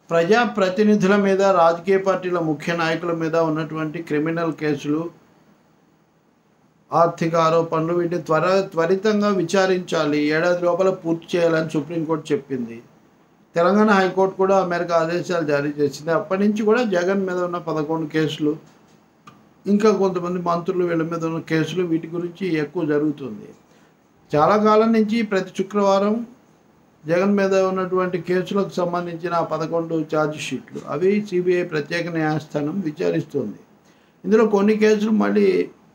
ప్రజాప్రతినిధుల మీద రాజకీయ పార్టీల ముఖ్య నాయకుల మీద ఉన్నటువంటి క్రిమినల్ కేసులు ఆర్థిక ఆరోపణలు వీటిని త్వర త్వరితంగా విచారించాలి ఏడాది లోపల పూర్తి చేయాలని సుప్రీంకోర్టు చెప్పింది తెలంగాణ హైకోర్టు కూడా ఆ మేరకు ఆదేశాలు జారీ చేసింది అప్పటి నుంచి కూడా జగన్ మీద ఉన్న పదకొండు కేసులు ఇంకా కొంతమంది మంత్రులు వీళ్ళ మీద ఉన్న కేసులు వీటి గురించి ఎక్కువ జరుగుతుంది చాలా కాలం నుంచి ప్రతి శుక్రవారం జగన్ మీద ఉన్నటువంటి కేసులకు సంబంధించిన ఆ పదకొండు ఛార్జ్ షీట్లు అవి సిబిఐ ప్రత్యేక న్యాయస్థానం విచారిస్తుంది ఇందులో కొన్ని కేసులు మళ్ళీ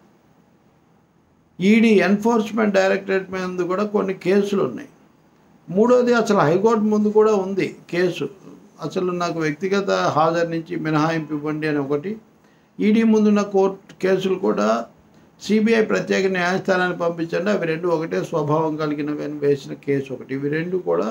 ఈడీ ఎన్ఫోర్స్మెంట్ డైరెక్టరేట్ మీద కూడా కొన్ని కేసులు ఉన్నాయి మూడోది అసలు హైకోర్టు ముందు కూడా ఉంది కేసు అసలు నాకు వ్యక్తిగత హాజరు నుంచి మినహాయింపు ఇవ్వండి అని ఒకటి ఈడీ ముందున్న కోర్టు కేసులు కూడా సిబిఐ ప్రత్యేక న్యాయస్థానాన్ని పంపించండి అవి రెండు ఒకటే స్వభావం కలిగినవి అని వేసిన కేసు ఒకటి ఇవి రెండు కూడా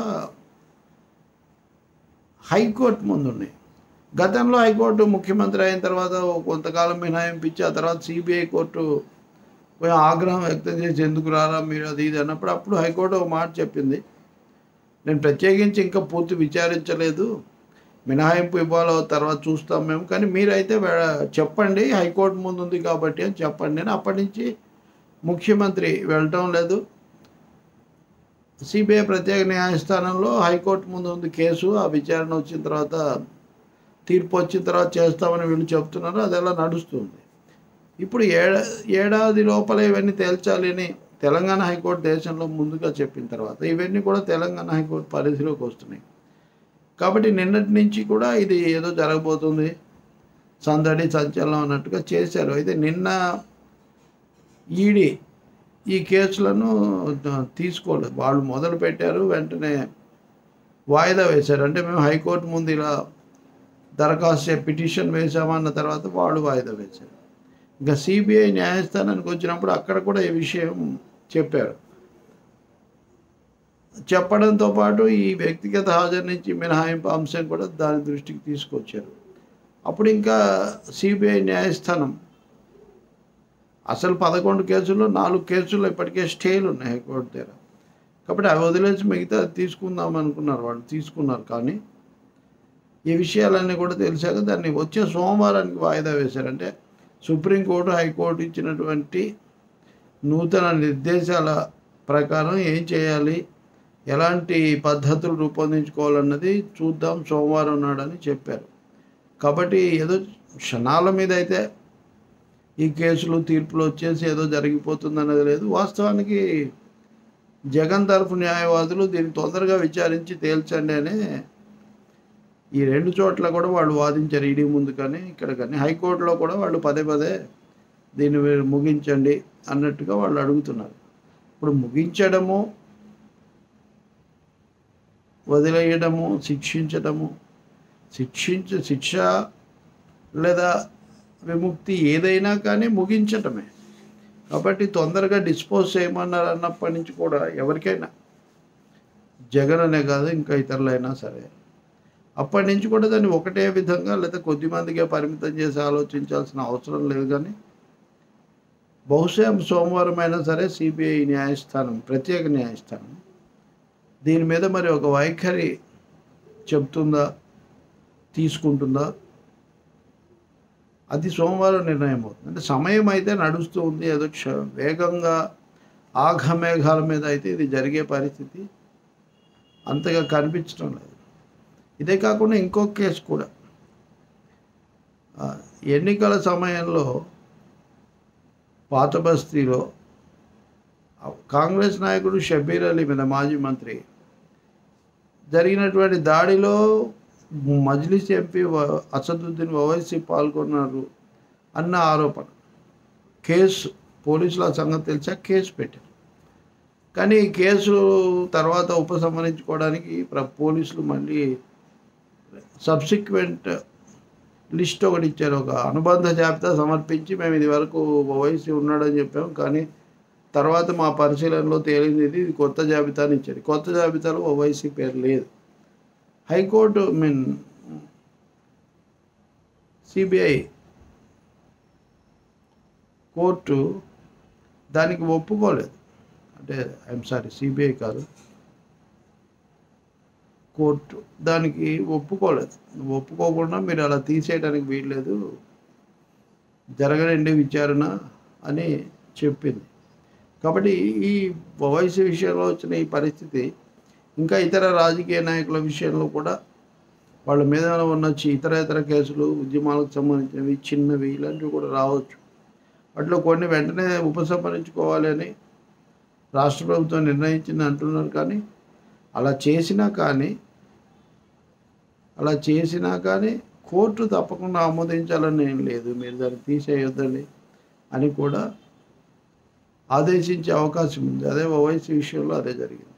హైకోర్టు ముందు ఉన్నాయి గతంలో హైకోర్టు ముఖ్యమంత్రి అయిన తర్వాత ఓ కొంతకాలం మినహాయింపు ఇచ్చి ఆ తర్వాత సిబిఐ కోర్టు కొంచెం ఆగ్రహం వ్యక్తం చేసి ఎందుకు రారా మీరు అది ఇది అన్నప్పుడు అప్పుడు హైకోర్టు ఒక మాట చెప్పింది నేను ప్రత్యేకించి ఇంకా పూర్తి విచారించలేదు మినహాయింపు ఇవ్వాలో తర్వాత చూస్తాం మేము కానీ మీరైతే వే- చెప్పండి హైకోర్టు ముందు ఉంది కాబట్టి అని చెప్పండి అని అప్పటి నుంచి ముఖ్యమంత్రి వెళ్ళటం లేదు సిబిఐ ప్రత్యేక న్యాయస్థానంలో హైకోర్టు ముందు ఉంది కేసు ఆ విచారణ వచ్చిన తర్వాత తీర్పు వచ్చిన తర్వాత చేస్తామని వీళ్ళు చెప్తున్నారు అది ఎలా నడుస్తుంది ఇప్పుడు ఏడా ఏడాది లోపల ఇవన్నీ తేల్చాలి అని తెలంగాణ హైకోర్టు దేశంలో ముందుగా చెప్పిన తర్వాత ఇవన్నీ కూడా తెలంగాణ హైకోర్టు పరిధిలోకి వస్తున్నాయి కాబట్టి నిన్నటి నుంచి కూడా ఇది ఏదో జరగబోతుంది సందడి సంచలనం అన్నట్టుగా చేశారు అయితే నిన్న ఈడీ ఈ కేసులను తీసుకోలేదు వాళ్ళు మొదలు పెట్టారు వెంటనే వాయిదా వేశారు అంటే మేము హైకోర్టు ముందు ఇలా దరఖాస్తు చే- పిటిషన్ వేసామన్న తర్వాత వాళ్ళు వాయిదా వేశారు ఇంకా సిబిఐ న్యాయస్థానానికి వచ్చినప్పుడు అక్కడ కూడా ఈ విషయం చెప్పారు చెప్పడంతో పాటు ఈ వ్యక్తిగత హాజరు నుంచి మినహాయింపు అంశం కూడా దాని దృష్టికి తీసుకొచ్చారు అప్పుడు ఇంకా సిబిఐ న్యాయస్థానం అసలు పదకొండు కేసుల్లో నాలుగు కేసుల్లో ఇప్పటికే స్టేలు ఉన్నాయి హైకోర్టు దగ్గర కాబట్టి అవి వదిలేసి మిగతా తీసుకుందాం అనుకున్నారు వాళ్ళు తీసుకున్నారు కానీ ఈ విషయాలన్నీ కూడా తెలిసాక దాన్ని వచ్చే సోమవారానికి వాయిదా వేశారంటే సుప్రీంకోర్టు హైకోర్టు ఇచ్చినటువంటి నూతన నిర్దేశాల ప్రకారం ఏం చేయాలి ఎలాంటి పద్ధతులు రూపొందించుకోవాలన్నది చూద్దాం సోమవారం నాడని చెప్పారు కాబట్టి ఏదో క్షణాల మీద అయితే ఈ కేసులు తీర్పులు వచ్చేసి ఏదో జరిగిపోతుందన్నది లేదు వాస్తవానికి జగన్ తరఫు న్యాయవాదులు దీన్ని తొందరగా విచారించి తేల్చండి అని ఈ రెండు చోట్ల కూడా వాళ్ళు వాదించారు ఈడీ ముందు కానీ ఇక్కడ కానీ హైకోర్టులో కూడా వాళ్ళు పదే పదే దీన్ని మీరు ముగించండి అన్నట్టుగా వాళ్ళు అడుగుతున్నారు ఇప్పుడు ముగించడము వదిలేయడము శిక్షించడము శిక్షించ శిక్ష లేదా విముక్తి ఏదైనా కానీ ముగించటమే కాబట్టి తొందరగా డిస్పోజ్ చేయమన్నారు అన్నప్పటి నుంచి కూడా ఎవరికైనా జగన్ అనే కాదు ఇంకా ఇతరులైనా సరే అప్పటి నుంచి కూడా దాన్ని ఒకటే విధంగా లేదా కొద్దిమందికే పరిమితం చేసి ఆలోచించాల్సిన అవసరం లేదు కానీ బహుశా సోమవారం అయినా సరే సిబిఐ న్యాయస్థానం ప్రత్యేక న్యాయస్థానం దీని మీద మరి ఒక వైఖరి చెప్తుందా తీసుకుంటుందా అది సోమవారం నిర్ణయం అవుతుంది అంటే సమయం అయితే నడుస్తూ ఉంది ఏదో క్ష- వేగంగా ఆఘమేఘాల మీద అయితే ఇది జరిగే పరిస్థితి అంతగా కనిపించడం లేదు ఇదే కాకుండా ఇంకో కేసు కూడా ఆ, ఎన్నికల సమయంలో పాత బస్తీలో ఆ కాంగ్రెస్ నాయకుడు షబీర్ అలీ మీద మాజీ మంత్రి జరిగినటువంటి దాడిలో మజ్లిస్ ఎంపీ వ- అసదుద్దీన్ ఓవైసీ పాల్గొన్నారు అన్న ఆరోపణ కేసు పోలీసుల సంగతి తెలిసా కేసు పెట్టారు కానీ ఈ కేసు తర్వాత ఉపసంహరించుకోవడానికి ప్ర- పోలీసులు మళ్ళీ సబ్సిక్వెంట్ లిస్ట్ ఒకటి ఇచ్చారు ఒక అనుబంధ జాబితా సమర్పించి మేము ఇది వరకు ఓవైసీ ఉన్నాడని చెప్పాము కానీ తర్వాత మా పరిశీలనలో తేలింది ఇది ఇది కొత్త జాబితాని ఇచ్చారు కొత్త జాబితాలో ఓవైసీ పేరు లేదు హైకోర్టు మీన్ సిబిఐ కోర్టు దానికి ఒప్పుకోలేదు అంటే ఐఎమ్ సారీ సిబిఐ కాదు కోర్టు దానికి ఒప్పుకోలేదు ఒప్పుకోకుండా మీరు అలా తీసేయడానికి వీల్లేదు జరగనండి విచారణ అని చెప్పింది కాబట్టి ఈ వయసు విషయంలో వచ్చిన ఈ పరిస్థితి ఇంకా ఇతర రాజకీయ నాయకుల విషయంలో కూడా వాళ్ళ మీద ఉన్న చి- ఇతర ఇతర కేసులు ఉద్యమాలకు సంబంధించినవి చిన్నవి ఇలాంటివి కూడా రావచ్చు వాటిలో కొన్ని వెంటనే ఉపసంహరించుకోవాలి అని రాష్ట్ర ప్రభుత్వం నిర్ణయించింది అంటున్నారు కానీ అలా చేసినా కానీ అలా చేసినా కానీ కోర్టు తప్పకుండా ఆమోదించాలని ఏం లేదు మీరు దాన్ని తీసేయొద్దండి అని కూడా ఆదేశించే అవకాశం ఉంది అదే ఓవైసీ విషయంలో అదే జరిగింది